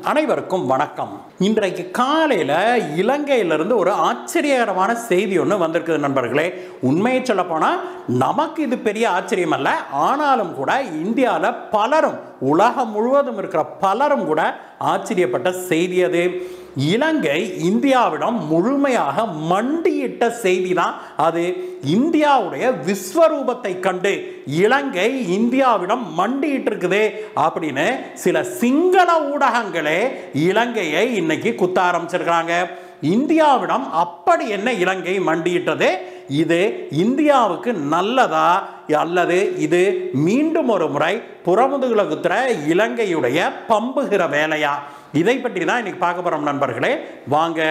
அனைவருக்கும் வணக்கம் இன்றைக்கு காலையில் இலங்கையிலிருந்து ஒரு ஆச்சரியகரமான செய்தி ஒன்று வந்திருக்குது நண்பர்களே உண்மையை சொல்ல போனால் நமக்கு இது பெரிய ஆச்சரியம் அல்ல ஆனாலும் கூட இந்தியாவில் பலரும் உலகம் முழுவதும் இருக்கிற பலரும் கூட ஆச்சரியப்பட்ட செய்தி அது இலங்கை இந்தியாவிடம் முழுமையாக மண்டியிட்ட செய்தி தான் அது இந்தியாவுடைய விஸ்வரூபத்தை கண்டு இலங்கை இந்தியாவிடம் மண்டியிட்டு இருக்குது அப்படின்னு சில சிங்கள ஊடகங்களே இலங்கையை இன்னைக்கு குத்த ஆரம்பிச்சிருக்கிறாங்க இந்தியாவிடம் அப்படி என்ன இலங்கை மண்டியிட்டது இது இந்தியாவுக்கு நல்லதா அல்லது இது மீண்டும் ஒரு முறை புறமுதுகுல குத்துற இலங்கையுடைய பம்புகிற வேலையா இதை பற்றி தான் இன்னைக்கு பார்க்க போறோம் நண்பர்களே வாங்க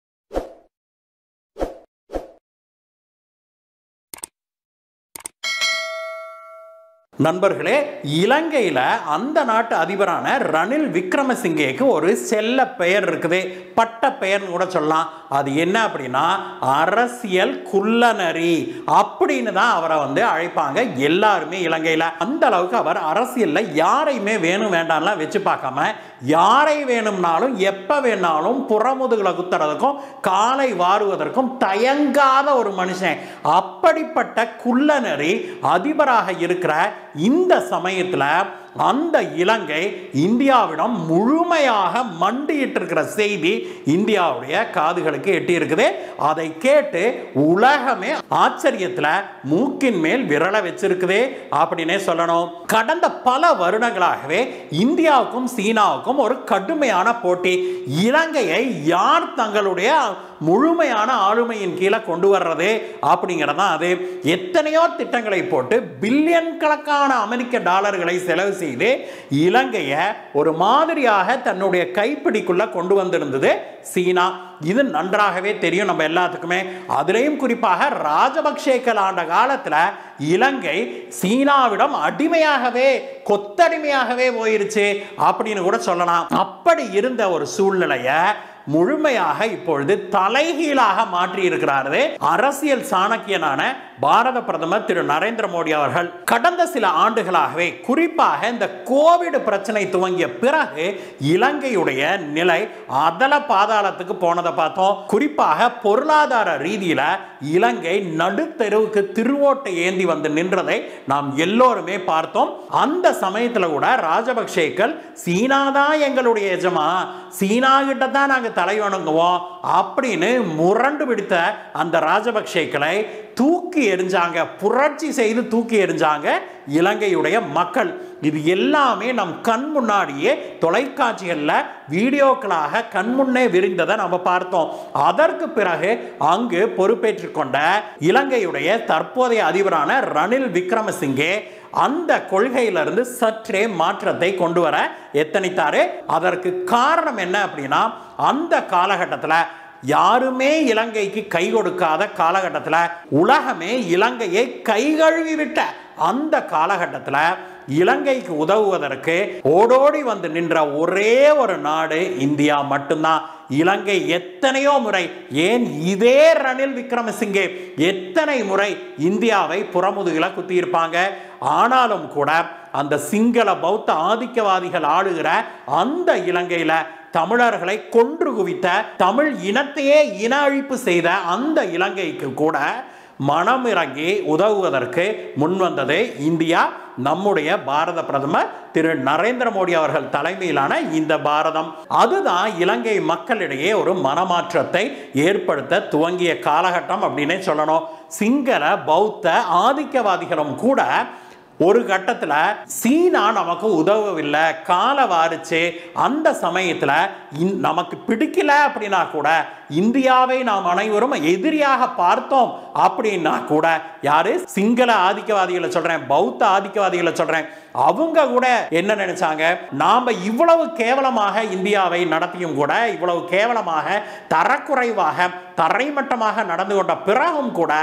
நண்பர்களே இலங்கையில் அந்த நாட்டு அதிபரான ரணில் விக்ரமசிங்கேக்கு ஒரு செல்ல பெயர் இருக்குது பட்ட பெயர்னு கூட சொல்லலாம் அது என்ன அப்படின்னா அரசியல் குள்ளநரி அப்படின்னு தான் அவரை வந்து அழைப்பாங்க எல்லாருமே இலங்கையில் அந்த அளவுக்கு அவர் அரசியலில் யாரையுமே வேணும் வேண்டாம்லாம் வச்சு பார்க்காம யாரை வேணும்னாலும் எப்போ வேணாலும் புறமுதுகுல குத்துறதுக்கும் காலை வாருவதற்கும் தயங்காத ஒரு மனுஷன் அப்படிப்பட்ட குள்ளநரி அதிபராக இருக்கிற இந்த சமயத்தில் அந்த இலங்கை இந்தியாவிடம் முழுமையாக மண்டியிட்டு இருக்கிற செய்தி இந்தியாவுடைய காதுகளுக்கு எட்டி இருக்குது அதை கேட்டு உலகமே ஆச்சரியத்தில் மூக்கின் மேல் விரல வச்சிருக்குது அப்படின்னே சொல்லணும் கடந்த பல வருடங்களாகவே இந்தியாவுக்கும் சீனாவுக்கும் ஒரு கடுமையான போட்டி இலங்கையை யார் தங்களுடைய முழுமையான ஆளுமையின் கீழே கொண்டு வர்றது அப்படிங்கிறதான் அது எத்தனையோ திட்டங்களை போட்டு பில்லியன் கணக்கான அமெரிக்க டாலர்களை செலவு செய்து இலங்கையை ஒரு மாதிரியாக தன்னுடைய கைப்பிடிக்குள்ள கொண்டு வந்திருந்தது சீனா இது நன்றாகவே தெரியும் நம்ம எல்லாத்துக்குமே அதுலேயும் குறிப்பாக ராஜபக்சேக்கள் ஆண்ட காலத்தில் இலங்கை சீனாவிடம் அடிமையாகவே கொத்தடிமையாகவே போயிருச்சு அப்படின்னு கூட சொல்லலாம் அப்படி இருந்த ஒரு சூழ்நிலையை முழுமையாக இப்பொழுது தலைகீழாக மாற்றி இருக்கிறாரு அரசியல் சாணக்கியனான பாரத பிரதமர் திரு நரேந்திர மோடி அவர்கள் கடந்த சில ஆண்டுகளாகவே குறிப்பாக இந்த கோவிட் பிரச்சனை துவங்கிய பிறகு இலங்கையுடைய நிலை அதல பாதாளத்துக்கு போனதை பார்த்தோம் குறிப்பாக பொருளாதார ரீதியில இலங்கை நடுத்தெருவுக்கு திருவோட்டை ஏந்தி வந்து நின்றதை நாம் எல்லோருமே பார்த்தோம் அந்த சமயத்தில் கூட ராஜபக்சேக்கள் சீனா தான் எங்களுடைய எஜமா சீனா கிட்ட தான் நாங்கள் தலை வணங்குவோம் அப்படின்னு முரண்டு பிடித்த அந்த ராஜபக்சேக்களை தூக்கி எறிஞ்சாங்க புரட்சி செய்து தூக்கி எறிஞ்சாங்க இலங்கையுடைய மக்கள் இது எல்லாமே நம் கண் முன்னாடியே தொலைக்காட்சிகளில் வீடியோக்களாக கண்முன்னே விரிந்ததை நம்ம பார்த்தோம் அதற்கு பிறகு அங்கு பொறுப்பேற்றுக் கொண்ட இலங்கையுடைய தற்போதைய அதிபரான ரணில் விக்ரமசிங்கே அந்த கொள்கையிலிருந்து சற்றே மாற்றத்தை கொண்டு வர எத்தனித்தாரு அதற்கு காரணம் என்ன அப்படின்னா அந்த காலகட்டத்தில் யாருமே இலங்கைக்கு கை கொடுக்காத காலகட்டத்தில் உலகமே இலங்கையை கைகழுவி விட்ட அந்த காலகட்டத்தில் இலங்கைக்கு உதவுவதற்கு ஓடோடி வந்து நின்ற ஒரே ஒரு நாடு இந்தியா மட்டும்தான் இலங்கை எத்தனையோ முறை ஏன் இதே ரணில் விக்ரமசிங்கே எத்தனை முறை இந்தியாவை புறமுதுகில குத்தியிருப்பாங்க ஆனாலும் கூட அந்த சிங்கள பௌத்த ஆதிக்கவாதிகள் ஆளுகிற அந்த இலங்கையில் தமிழர்களை கொன்று குவித்த தமிழ் இனத்தையே இன அழிப்பு செய்த அந்த இலங்கைக்கு கூட மனம் இறங்கி உதவுவதற்கு முன்வந்தது இந்தியா நம்முடைய பாரத பிரதமர் திரு நரேந்திர மோடி அவர்கள் தலைமையிலான இந்த பாரதம் அதுதான் இலங்கை மக்களிடையே ஒரு மனமாற்றத்தை ஏற்படுத்த துவங்கிய காலகட்டம் அப்படின்னே சொல்லணும் சிங்கள பௌத்த ஆதிக்கவாதிகளும் கூட ஒரு கட்டத்தில் சீனா நமக்கு உதவவில்லை கால வாரிச்சு அந்த சமயத்தில் நமக்கு பிடிக்கல அப்படின்னா கூட இந்தியாவை நாம் அனைவரும் எதிரியாக பார்த்தோம் அப்படின்னா கூட யாரு சிங்கள ஆதிக்கவாதிகளை சொல்றேன் பௌத்த ஆதிக்கவாதிகளை சொல்றேன் அவங்க கூட என்ன நினைச்சாங்க நாம இவ்வளவு கேவலமாக இந்தியாவை நடத்தியும் கூட இவ்வளவு கேவலமாக தரக்குறைவாக தரைமட்டமாக நடந்து கொண்ட பிறகும் கூட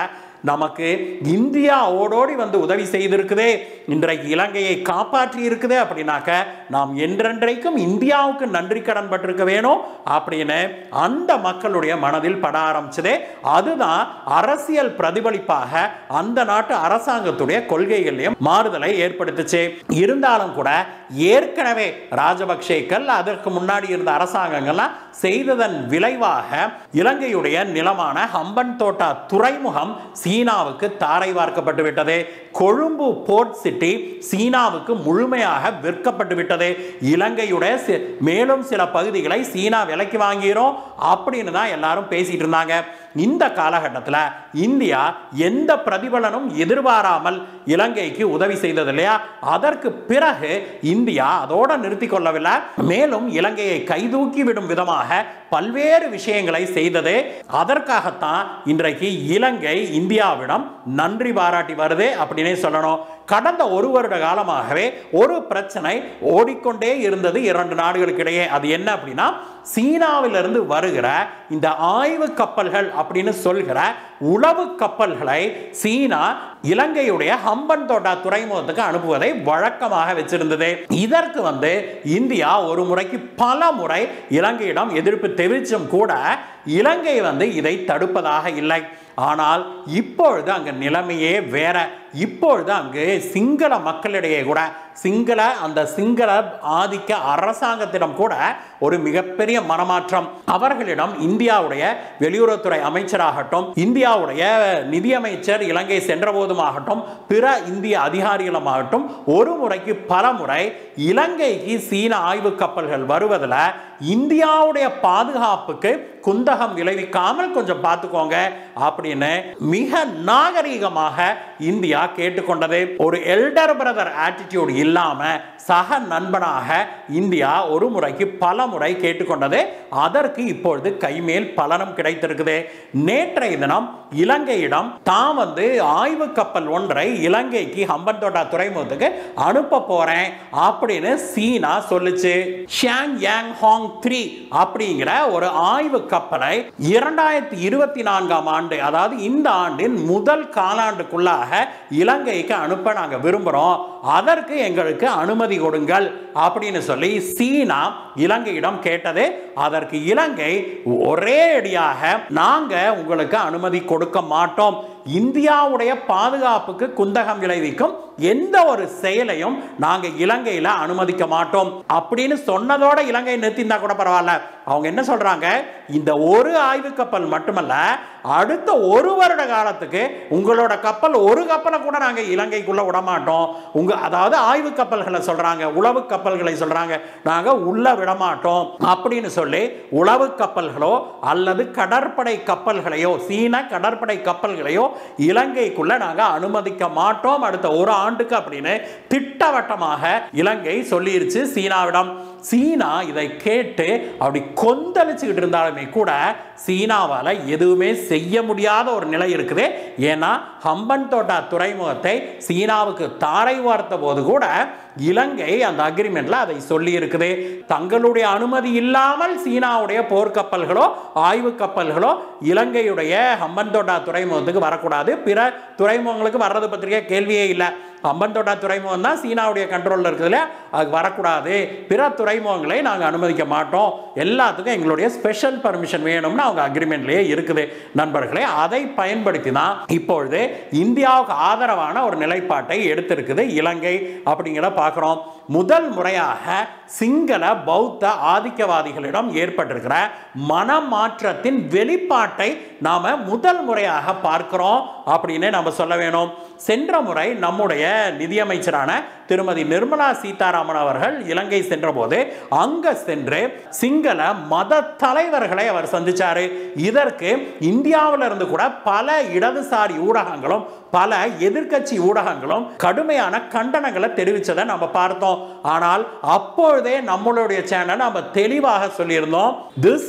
நமக்கு இந்தியா ஓடோடி வந்து உதவி செய்திருக்குதே இன்றைக்கு இலங்கையை காப்பாற்றி இருக்குதே அப்படின்னாக்க நாம் என்றென்றைக்கும் இந்தியாவுக்கு நன்றி கடன் பட்டிருக்க வேணும் அப்படின்னு அந்த மக்களுடைய மனதில் பட ஆரம்பிச்சதே அதுதான் அரசியல் பிரதிபலிப்பாக அந்த நாட்டு அரசாங்கத்துடைய கொள்கைகளையும் மாறுதலை ஏற்படுத்துச்சு இருந்தாலும் கூட ஏற்கனவே ராஜபக்சேக்கள் அதற்கு முன்னாடி இருந்த அரசாங்கங்கள்லாம் செய்ததன் விளைவாக இலங்கையுடைய நிலமான ஹம்பன் தோட்டா துறைமுகம் சீனாவுக்கு தாரை வார்க்கப்பட்டு விட்டது கொழும்பு போர்ட் சிட்டி சீனாவுக்கு முழுமையாக விற்கப்பட்டு விட்டது இலங்கையுடைய சி- மேலும் சில பகுதிகளை சீனா விலைக்கு வாங்கிறோம் அப்படின்னு தான் எல்லாரும் பேசிட்டு இருந்தாங்க இந்த காலகட்டத்தில் இந்தியா எந்த பிரதிபலனும் எதிர்பாராமல் இலங்கைக்கு உதவி செய்தது இல்லையா அதற்கு பிறகு இந்தியா அதோட நிறுத்தி கொள்ளவில்லை மேலும் இலங்கையை கைதூக்கி விடும் விதமாக பல்வேறு விஷயங்களை செய்தது அதற்காகத்தான் இன்றைக்கு இலங்கை இந்தியாவிடம் நன்றி பாராட்டி வருது அப்படின்னே சொல்லணும் கடந்த ஒரு வருட காலமாகவே ஒரு பிரச்சனை ஓடிக்கொண்டே இருந்தது இரண்டு நாடுகளுக்கு இடையே அது என்ன அப்படின்னா சீனாவிலிருந்து வருகிற இந்த ஆய்வு கப்பல்கள் அப்படின்னு சொல்கிற உளவு கப்பல்களை சீனா இலங்கையுடைய ஹம்பன் தோட்டா துறைமுகத்துக்கு அனுப்புவதை வழக்கமாக வச்சிருந்தது இதற்கு வந்து இந்தியா ஒரு முறைக்கு பல முறை இலங்கையிடம் எதிர்ப்பு தெரிவிச்சும் கூட இலங்கை வந்து இதை தடுப்பதாக இல்லை ஆனால் இப்பொழுது அங்க நிலைமையே வேற இப்பொழுது அங்கு சிங்கள மக்களிடையே கூட சிங்கள அந்த சிங்கள ஆதிக்க அரசாங்கத்திடம் கூட ஒரு மிகப்பெரிய மனமாற்றம் அவர்களிடம் இந்தியாவுடைய வெளியுறவுத்துறை அமைச்சராகட்டும் இந்தியாவுடைய நிதியமைச்சர் இலங்கை சென்ற போதுமாகட்டும் பிற இந்திய அதிகாரிகளுமாகட்டும் ஒரு முறைக்கு பல முறை இலங்கைக்கு சீன ஆய்வு கப்பல்கள் வருவதில் இந்தியாவுடைய பாதுகாப்புக்கு குந்தகம் விளைவிக்காமல் கொஞ்சம் பார்த்துக்கோங்க அப்படின்னு மிக நாகரீகமாக இந்தியா கேட்டுக்கொண்டது ஒரு எல்டர் பிரதர் ஆட்டிடியூட் இல்லாம சக நண்பனாக இந்தியா ஒரு முறைக்கு பல முறை கேட்டுக்கொண்டது அதற்கு இப்பொழுது கைமேல் பலனும் கிடைத்திருக்குது நேற்றைய தினம் இலங்கையிடம் தாம் வந்து ஆய்வு கப்பல் ஒன்றை இலங்கைக்கு ஹம்பன்தோட்டா துறைமுகத்துக்கு அனுப்ப போறேன் அப்படின்னு சீனா சொல்லுச்சு ஷியாங் யாங் ஹாங் த்ரீ அப்படிங்கிற ஒரு ஆய்வு கப்பலை இரண்டாயிரத்தி இருபத்தி நான்காம் ஆண்டு அதாவது இந்த ஆண்டின் முதல் காலாண்டுக்குள்ளாக இலங்கைக்கு அனுப்ப நாங்கள் விரும்புகிறோம் அதற்கு எங்களுக்கு அனுமதி கொடுங்கள் அப்படின்னு சொல்லி சீனா இலங்கையிடம் கேட்டது அதற்கு இலங்கை ஒரே அடியாக நாங்க உங்களுக்கு அனுமதி கொடுக்க மாட்டோம் இந்தியாவுடைய பாதுகாப்புக்கு குந்தகம் விளைவிக்கும் எந்த ஒரு செயலையும் நாங்க இலங்கையில அனுமதிக்க மாட்டோம் அப்படின்னு சொன்னதோட இலங்கை நிறுத்தியிருந்தா கூட பரவாயில்ல அவங்க என்ன சொல்றாங்க இந்த ஒரு ஆய்வு கப்பல் மட்டுமல்ல அடுத்த ஒரு வருட காலத்துக்கு உங்களோட கப்பல் ஒரு கப்பலை கூட நாங்க இலங்கைக்குள்ள விட மாட்டோம் உங்க அதாவது ஆய்வு கப்பல்களை சொல்றாங்க உளவு கப்பல்களை சொல்றாங்க நாங்க உள்ள விட மாட்டோம் அப்படின்னு சொல்லி உளவு கப்பல்களோ அல்லது கடற்படை கப்பல்களையோ சீன கடற்படை கப்பல்களையோ இலங்கைக்குள்ள நாங்க அனுமதிக்க மாட்டோம் அடுத்த ஒரு ஆண்டுக்கு அப்படின்னு திட்டவட்டமாக இலங்கை சொல்லிருச்சு சீனாவிடம் சீனா இதை கேட்டு அப்படி கொந்தளிச்சுக்கிட்டு இருந்தாலுமே கூட சீனாவால் எதுவுமே செய்ய முடியாத ஒரு நிலை இருக்குது ஏன்னா ஹம்பன் தோட்டா துறைமுகத்தை சீனாவுக்கு தாரை வார்த்த போது கூட இலங்கை அந்த அக்ரிமெண்ட்ல அதை சொல்லி இருக்குது தங்களுடைய அனுமதி இல்லாமல் சீனாவுடைய போர்க்கப்பல்களோ ஆய்வு கப்பல்களோ இலங்கையுடைய ஹம்பன் தோட்டா துறைமுகத்துக்கு வரக்கூடாது பிற துறைமுகங்களுக்கு வர்றது பத்திரிக்கை கேள்வியே இல்லை ஹம்பன் தோட்டா துறைமுகம் தான் சீனாவுடைய கண்ட்ரோலில் இருக்குதுல அது வரக்கூடாது பிற துறைமுகங்களை நாங்கள் அனுமதிக்க மாட்டோம் எல்லாத்துக்கும் எங்களுடைய ஸ்பெஷல் பர்மிஷன் வேணும்னு அவங்க அக்ரிமெண்ட்லேயே இருக்குது நண்பர்களே அதை பயன்படுத்தி தான் இப்பொழுது இந்தியாவுக்கு ஆதரவான ஒரு நிலைப்பாட்டை எடுத்திருக்குது இலங்கை அப்படிங்கிற பார்க்குறோம் முதல் முறையாக சிங்கள பௌத்த ஆதிக்கவாதிகளிடம் ஏற்பட்டிருக்கிற மனமாற்றத்தின் வெளிப்பாட்டை நாம முதல் முறையாக பார்க்கிறோம் அப்படின்னு நம்ம சொல்ல வேணும் சென்ற முறை நம்முடைய நிதியமைச்சரான திருமதி நிர்மலா சீதாராமன் அவர்கள் இலங்கை சென்றபோது அங்க சென்று சிங்கள மத தலைவர்களை அவர் சந்திச்சாரு இதற்கு இந்தியாவில் இருந்து கூட பல இடதுசாரி ஊடகங்களும் பல எதிர்க்கட்சி ஊடகங்களும் கடுமையான கண்டனங்களை தெரிவித்ததை நம்ம பார்த்தோம் ஆனால் அப்பொழுதே நம்மளுடைய சேனல் நம்ம தெளிவாக சொல்லியிருந்தோம் திஸ் இஸ்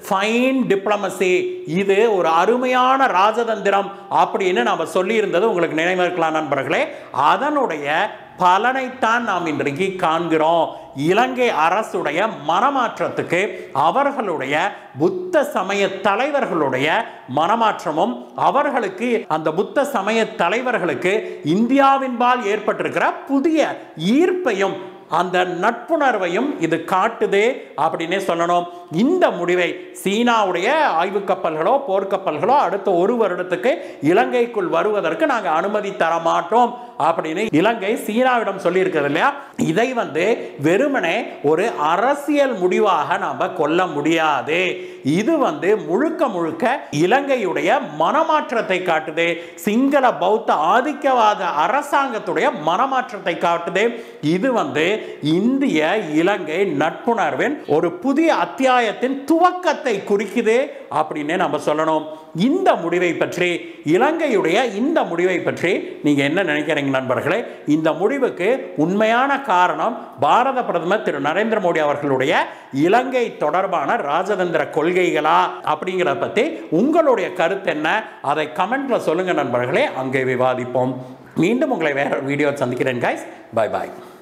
ஃபைன் டிப்ளமசி இது ஒரு அருமையான ராஜதந்திரம் அப்படின்னு நம்ம சொல்லியிருந்தது உங்களுக்கு நினைவு இருக்கலாம் நண்பர்களே அதனுடைய பலனைத்தான் நாம் இன்றைக்கு காண்கிறோம் இலங்கை அரசுடைய மனமாற்றத்துக்கு அவர்களுடைய புத்த சமய தலைவர்களுடைய மனமாற்றமும் அவர்களுக்கு அந்த புத்த சமய தலைவர்களுக்கு இந்தியாவின்பால் ஏற்பட்டிருக்கிற புதிய ஈர்ப்பையும் அந்த நட்புணர்வையும் இது காட்டுது அப்படின்னே சொல்லணும் இந்த முடிவை சீனாவுடைய ஆய்வு கப்பல்களோ போர்க்கப்பல்களோ அடுத்த ஒரு வருடத்துக்கு இலங்கைக்குள் வருவதற்கு நாங்கள் அனுமதி தர மாட்டோம் அப்படின்னு இலங்கை சீனாவிடம் சொல்லியிருக்கிறது இல்லையா இதை வந்து வெறுமனே ஒரு அரசியல் முடிவாக நாம கொள்ள முடியாது இது வந்து முழுக்க முழுக்க இலங்கையுடைய மனமாற்றத்தை காட்டுது சிங்கள பௌத்த ஆதிக்கவாத அரசாங்கத்துடைய மனமாற்றத்தை காட்டுது இது வந்து இந்திய இலங்கை நட்புணர்வின் ஒரு புதிய அத்தியாயத்தின் துவக்கத்தை குறிக்குது அப்படின்னு நம்ம சொல்லணும் இந்த முடிவை பற்றி இலங்கையுடைய இந்த முடிவை பற்றி நீங்க என்ன நினைக்கிறீங்க நண்பர்களே இந்த முடிவுக்கு உண்மையான காரணம் பாரத பிரதமர் திரு நரேந்திர மோடி அவர்களுடைய இலங்கை தொடர்பான ராஜதந்திர கொள்கைகளா அப்படிங்கிறத பத்தி உங்களுடைய கருத்து என்ன அதை கமெண்ட்ல சொல்லுங்க நண்பர்களே அங்கே விவாதிப்போம் மீண்டும் உங்களை வேற வீடியோ சந்திக்கிறேன் கைஸ் பை பாய்